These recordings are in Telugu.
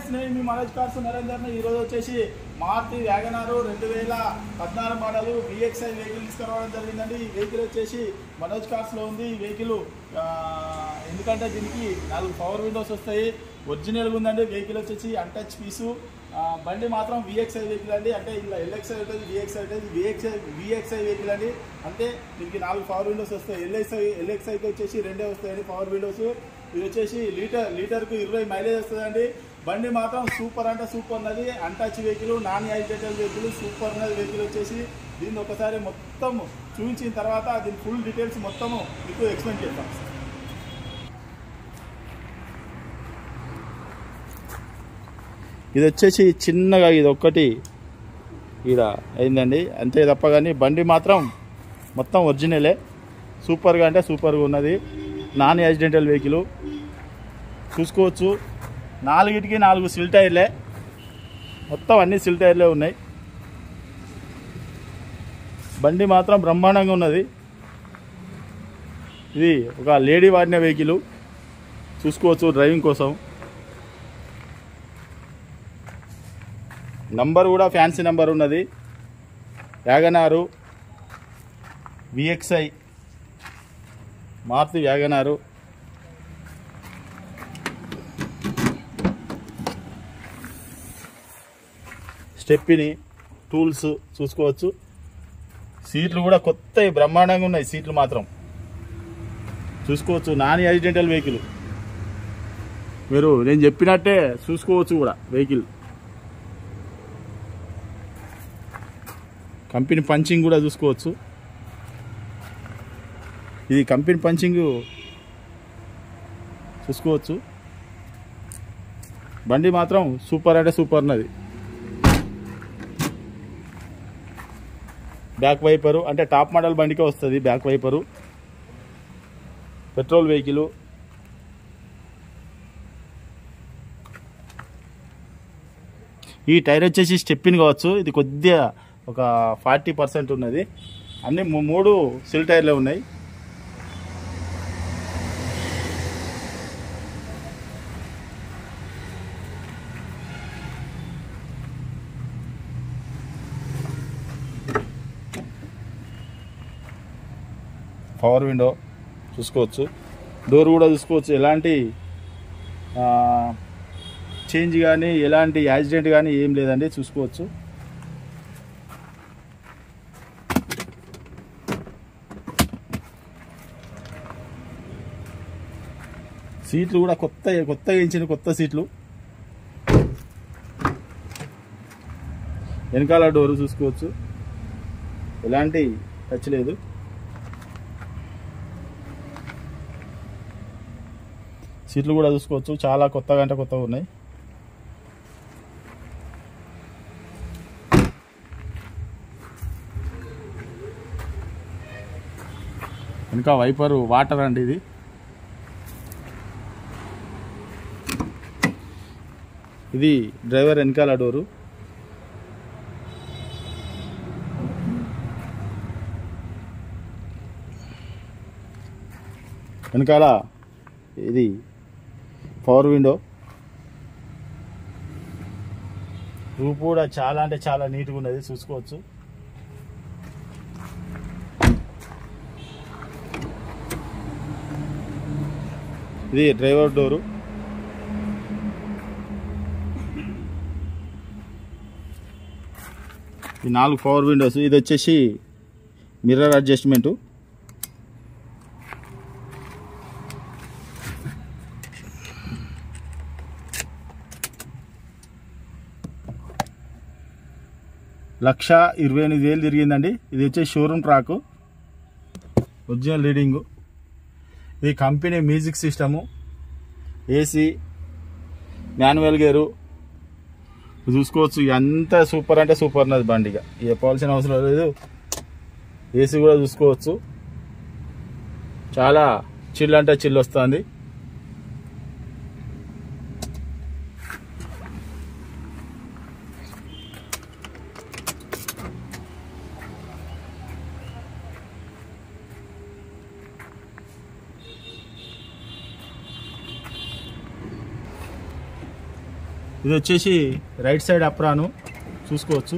ఫ్రెండ్స్ నేను మీ మనోజ్ కార్స్ నరేందర్ ఈ రోజు వచ్చేసి మారుతి వ్యాగనారు రెండు వేల పద్నాలుగు మోడల్ విఎక్స్ఐ వెహికల్ తీసుకురావడం జరిగిందండి ఈ వెహికల్ వచ్చేసి మనోజ్ కార్స్లో ఉంది ఈ వెహికల్ ఆ, ఎందుకంటే దీనికి నాలుగు పవర్ విండోస్ వస్తాయి ఒరిజినల్గా ఉందండి వెహికల్ వచ్చేసి అన్టచ్ పీసు ఆ, బండి మాత్రం విఎక్స్ఐ వెహికల్ అండి అంటే ఇలా ఎల్ఎక్స్ఐ ఉంటుంది విఎక్స్ఐ ఉంటుంది విఎక్స్ఐ విఎక్స్ఐ వెహికల్ అండి అంటే దీనికి నాలుగు పవర్ విండోస్ వస్తాయి ఎల్ఎక్స్ఐ ఎల్ఎక్స్ఐకి వచ్చేసి రెండే వస్తాయండి పవర్ విండోస్ ఇది వచ్చేసి లీటర్ లీటర్కు ఇరవై మైలేజ్ వస్తుందండి బండి మాత్రం సూపర్ అంటే సూపర్ ఉన్నది untouch vehicle non agitated vehicle super ఉన్నది వెహికల్ వచ్చేసి దీన్ని ఒకసారి మొత్తం చూపించిన తర్వాత దీని ఫుల్ డీటెయిల్స్ మొత్తము మీకు ఎక్స్ప్లెయిన్ చేస్తాం ఇది వచ్చేసి చిన్నగా ఇది ఒక్కటి ఈడ అయిందండి అంతే తప్ప కానీ బండి మాత్రం మొత్తం ఒరిజినలే సూపర్గా అంటే సూపర్గా ఉన్నది నాన్ యాక్సిడెంటల్ వెహికల్ చూసుకోవచ్చు నాలుగిటికి నాలుగు సిల్ టైర్లే మొత్తం అన్ని సిల్ టైర్లే ఉన్నాయి బండి మాత్రం బ్రహ్మాండంగా ఉన్నది ఇది ఒక లేడీ వాడిన వెహికల్ చూసుకోవచ్చు డ్రైవింగ్ కోసం నంబర్ కూడా ఫ్యాన్సీ నంబర్ ఉన్నది WagonR VXI Maruti WagonR stepney tools చూసుకోవచ్చు సీట్లు కూడా కొత్త బ్రహ్మాండంగా ఉన్నాయి సీట్లు మాత్రం చూసుకోవచ్చు నాన్ యాక్సిడెంటల్ వెహికల్ మీరు నేను చెప్పినట్టే చూసుకోవచ్చు కూడా వెహికల్ కంపెనీ పంచింగ్ కూడా చూసుకోవచ్చు ఇది కంపెనీ పంచింగ్ చూసుకోవచ్చు బండి మాత్రం సూపర్ అంటే సూపర్ ఉన్నది బ్యాక్ వైపరు అంటే టాప్ మోడల్ బండికే వస్తుంది బ్యాక్ వైపరు పెట్రోల్ వెహికల్ ఈ టైర్ వచ్చేసి స్టెప్పిన్ కావచ్చు ఇది కొద్దిగా ఒక ఫార్టీ పర్సెంట్ ఉన్నది అన్ని మూ- మూడు సిల్ టైర్లే ఉన్నాయి పవర్ విండో చూసుకోవచ్చు డోర్ కూడా చూసుకోవచ్చు ఎలాంటి ఆ, చేంజ్ కానీ ఎలాంటి యాక్సిడెంట్ కానీ ఏం లేదండి చూసుకోవచ్చు సీట్లు కూడా కొత్త కొత్తగా ఇచ్చిన కొత్త సీట్లు వెనకాల డోర్ చూసుకోవచ్చు ఎలాంటి టచ్ లేదు సీట్లు కూడా చూసుకోవచ్చు చాలా కొత్తగా అంటే కొత్తగా ఉన్నాయి ఇంకా వైపర్ వాటర్ అండి ఇది ఇది డ్రైవర్ వెనకాల డోరు వెనకాల ఇది పవర్ విండో రూప్ కూడా చాలా అంటే చాలా నీట్గా ఉన్నది చూసుకోవచ్చు ఇది డ్రైవర్ డోరు ఈ నాలుగు పవర్ విండోస్ ఇది వచ్చేసి మిర్రర్ అడ్జస్ట్మెంటు లక్ష ఇరవై ఎనిమిది వేలు తిరిగిందండి ఇది వచ్చేసి షోరూమ్ ట్రాక్ ఒరిజినల్ రీడింగు ఇది company music system AC manual gear చూసుకోవచ్చు ఎంత సూపర్ అంటే సూపర్ ఉన్నది బండిగా చెప్పాల్సిన అవసరం లేదు ఏసీ కూడా చూసుకోవచ్చు చాలా చిల్ అంటే చిల్ వస్తుంది ఇది వచ్చేసి రైట్ సైడ్ అప్రాను చూసుకోవచ్చు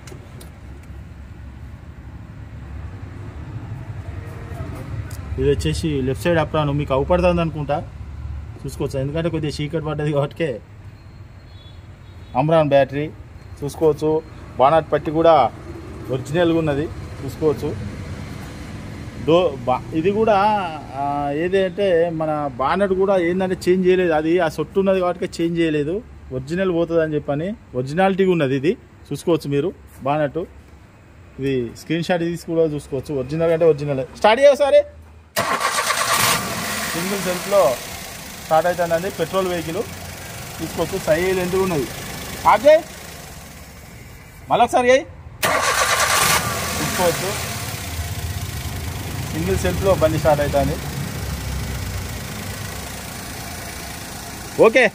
ఇది వచ్చేసి లెఫ్ట్ సైడ్ అప్రాను మీకు అవుపడుతుంది అనుకుంటా చూసుకోవచ్చు ఎందుకంటే కొద్దిగా చీకటి పడ్డది కాబట్టి అమ్రాన్ బ్యాటరీ చూసుకోవచ్చు బానాట్ పట్టి కూడా ఒరిజినల్గా ఉన్నది చూసుకోవచ్చు డో బా ఇది కూడా ఆ, ఏదంటే మన బానట్ కూడా ఏంటంటే చేంజ్ చేయలేదు అది ఆ సొట్టు ఉన్నది కాబట్టి చేంజ్ చేయలేదు ఒరిజినల్ పోతుంది అని చెప్పని ఒరిజినాలిటీ ఉన్నది ఇది చూసుకోవచ్చు మీరు బానట్ ఇది స్క్రీన్ షాట్ తీసి కూడా చూసుకోవచ్చు ఒరిజినల్ అంటే ఒరిజినల్ స్టార్ట్ చేయవు సరే సింగిల్ సెల్ఫ్లో స్టార్ట్ అవుతుందండి పెట్రోల్ వెహికల్ చూసుకోవచ్చు సైలెంట్గా ఉన్నది ఆప్ చేయి మళ్ళొకసారి చేయి చూసుకోవచ్చు సింగిల్ సెల్ఫ్లో బండి స్టార్ట్ అవుతుంది ఓకే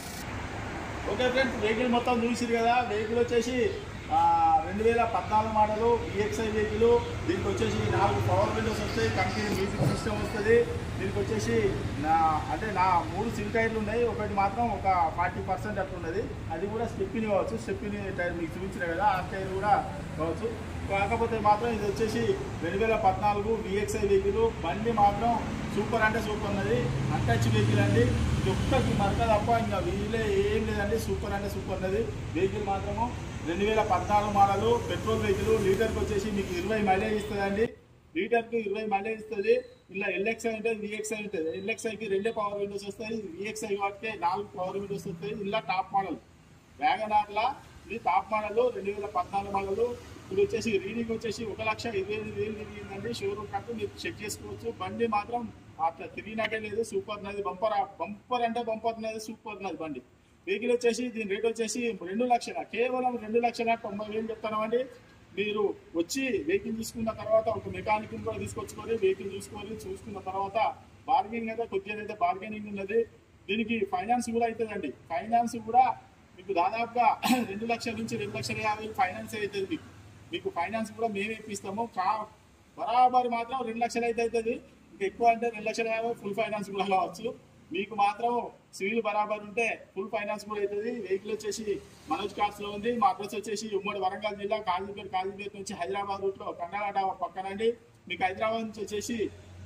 ఓకే ఫ్రెండ్స్ వెహికల్ మొత్తం చూసిరు కదా వెహికల్ వచ్చేసి ఆ, రెండు వేల పద్నాలుగు మోడలు ఈఎక్స్ఐ వెహికల్ దీనికి వచ్చేసి నాలుగు పవర్ విండోస్ వస్తాయి కంపెనీ మ్యూజిక్ సిస్టమ్ వస్తుంది దీనికి వచ్చేసి నా అంటే నా మూడు సిల్ టైర్లు ఉన్నాయి ఒకటి మాత్రం ఒక ఫార్టీ పర్సెంట్ అట్లా ఉన్నది అది కూడా స్టెప్పిని కావచ్చు స్టెప్పిని టైర్ మీకు చూపించిన కదా ఆ టైర్ కూడా కావచ్చు కాకపోతే మాత్రం ఇది వచ్చేసి రెండు వేల పద్నాలుగు విఎక్స్ఐ వెహికల్ బండి మాత్రం సూపర్ అంటే సూపర్ ఉన్నది అన్టచ్ వెహికల్ అండి ఇది ఒక్కటి మరక తప్ప ఇంకా వీలే ఏం లేదండి సూపర్ అంటే సూపర్ ఉన్నది వెహికల్ మాత్రము రెండు వేల పద్నాలుగు మోడలు పెట్రోల్ వెహికల్ లీటర్కి వచ్చేసి మీకు ఇరవై మైలేజ్ ఇస్తుందండి లీటర్కి ఇరవై మైలేజ్ ఇస్తుంది ఇలా ఎల్ఎక్స్ఐ ఉంటుంది విఎక్స్ఐ ఉంటుంది ఎల్ఎక్స్ఐకి రెండే పవర్ విండోస్ వస్తాయి విఎక్స్ఐ వాటికి నాలుగు పవర్ విండోస్ వస్తాయి ఇలా టాప్ మోడల్ వ్యాగనార్లా ఇది టాప్ మోడల్ రెండు వేల పద్నాలుగు మోడల్ ఇది వచ్చేసి రీడింగ్ వచ్చేసి ఒక లక్ష ఇరవై ఎనిమిది వేలు తిరిగిందండి షోరూమ్ కట్టు మీరు చెక్ చేసుకోవచ్చు బండి మాత్రం అట్లా తిరిగినాకే లేదు సూపర్ ఉన్నది బంపర్ బంపర్ అంటే బంపర్ ఉన్నది సూపర్ ఉన్నది బండి వెహికల్ వచ్చేసి దీని రేట్ వచ్చేసి రెండు లక్షల కేవలం రెండు లక్షల తొంభై వేలు చెప్తామండి మీరు వచ్చి వెహికల్ చూసుకున్న తర్వాత ఒక మెకానిక్ కూడా తీసుకొచ్చుకొని వెహికల్ చూసుకొని చూసుకున్న తర్వాత బార్గెనింగ్ అయితే కొద్దిగా అయితే బార్గెనింగ్ ఉన్నది దీనికి ఫైనాన్స్ కూడా అవుతుందండి ఫైనాన్స్ కూడా మీకు దాదాపుగా రెండు లక్షల నుంచి రెండు లక్షల యాభై ఫైనాన్స్ అవుతుంది మీకు మీకు ఫైనాన్స్ కూడా మేమే ఇప్పిస్తాము కా బరాబర్ మాత్రం రెండు లక్షలు అయితే అవుతుంది ఇంకా ఎక్కువ అంటే రెండు లక్షల యాభై ఫుల్ ఫైనాన్స్ కూడా కావచ్చు మీకు మాత్రం సివిల్ బరాబర్ ఉంటే ఫుల్ ఫైనాన్స్ కూడా అవుతుంది వెహికల్ వచ్చేసి మనోజ్ కార్స్ లో ఉంది మా అడ్రస్ వచ్చేసి ఉమ్మడి వరంగల్ జిల్లా కాజీపేట కాజీపేట నుంచి హైదరాబాద్ రూట్ లో కండలాట పక్కనండి మీకు హైదరాబాద్ నుంచి వచ్చేసి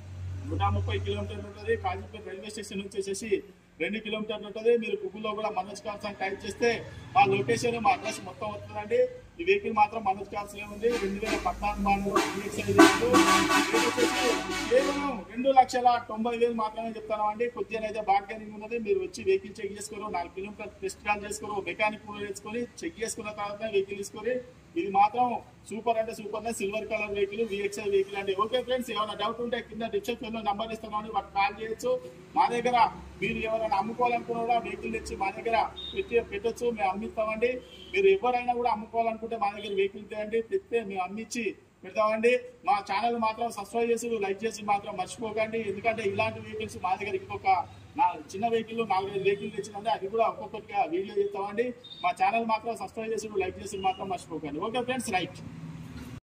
నూట ముప్పై కిలోమీటర్లు ఉంటుంది కాజీపేట రైల్వే స్టేషన్ నుంచి వచ్చేసి రెండు కిలోమీటర్లు ఉంటుంది మీరు గూగుల్లో కూడా మనోజ్ కార్స్ అని టైప్ చేస్తే మా లొకేషన్ మా అడ్రస్ మొత్తం వస్తుందండి ఈ వెహికల్ మాత్రం మనోజ్ కార్స్ లో ఉంది రెండు వేల పద్నాలుగు మోడల్ DXi వెహికల్. రేట్ వచ్చేసి కేవలం రెండు లక్షల తొంభై వేలు మాత్రమే చెప్తాను అండి కొద్దిగా అయితే బార్గెనింగ్ ఉన్నది మీరు వచ్చి వెహికల్ చెక్ చేసుకోరు నాలుగు కిలోమీటర్ టెస్ట్ కాల్ చేసుకోరు మెకానిక్ కూడా వేసుకొని చెక్ చేసుకున్న తర్వాత వెహికల్ తీసుకొని ఇది మాత్రం సూపర్ అంటే super silver colour vehicle VXI vehicle అండి ఓకే ఫ్రెండ్స్ ఏమైనా డౌట్ ఉంటే కింద డిస్క్రిప్షన్ లో నంబర్ ఇస్తామని వాటికి కాల్ చేయొచ్చు మా దగ్గర మీరు ఎవరైనా అమ్ముకోవాలనుకున్నా కూడా వెహికల్ తెచ్చి మా దగ్గర పెట్టి పెట్టొచ్చు మేము అమ్మిస్తామండి మీరు ఎవరైనా కూడా అమ్ముకోవాలనుకుంటే మా దగ్గర వెహికల్ తేయండి తెస్తే మేము అమ్మించి పెడతామండి మా ఛానల్ మాత్రం సబ్స్క్రైబ్ చేసి లైక్ చేసి మాత్రం మర్చిపోకండి ఎందుకంటే ఇలాంటి వెహికల్స్ మా దగ్గర ఇంకొక నా చిన్న వెహికల్ నాలుగైదు వెహికల్ తెచ్చిందంటే అది కూడా ఒక్కొక్కటిగా వీడియో చేస్తామండి మా ఛానల్ మాత్రం సబ్స్క్రైబ్ చేసి లైక్ చేసి మాత్రం మర్చిపోకండి ఓకే ఫ్రెండ్స్ రైట్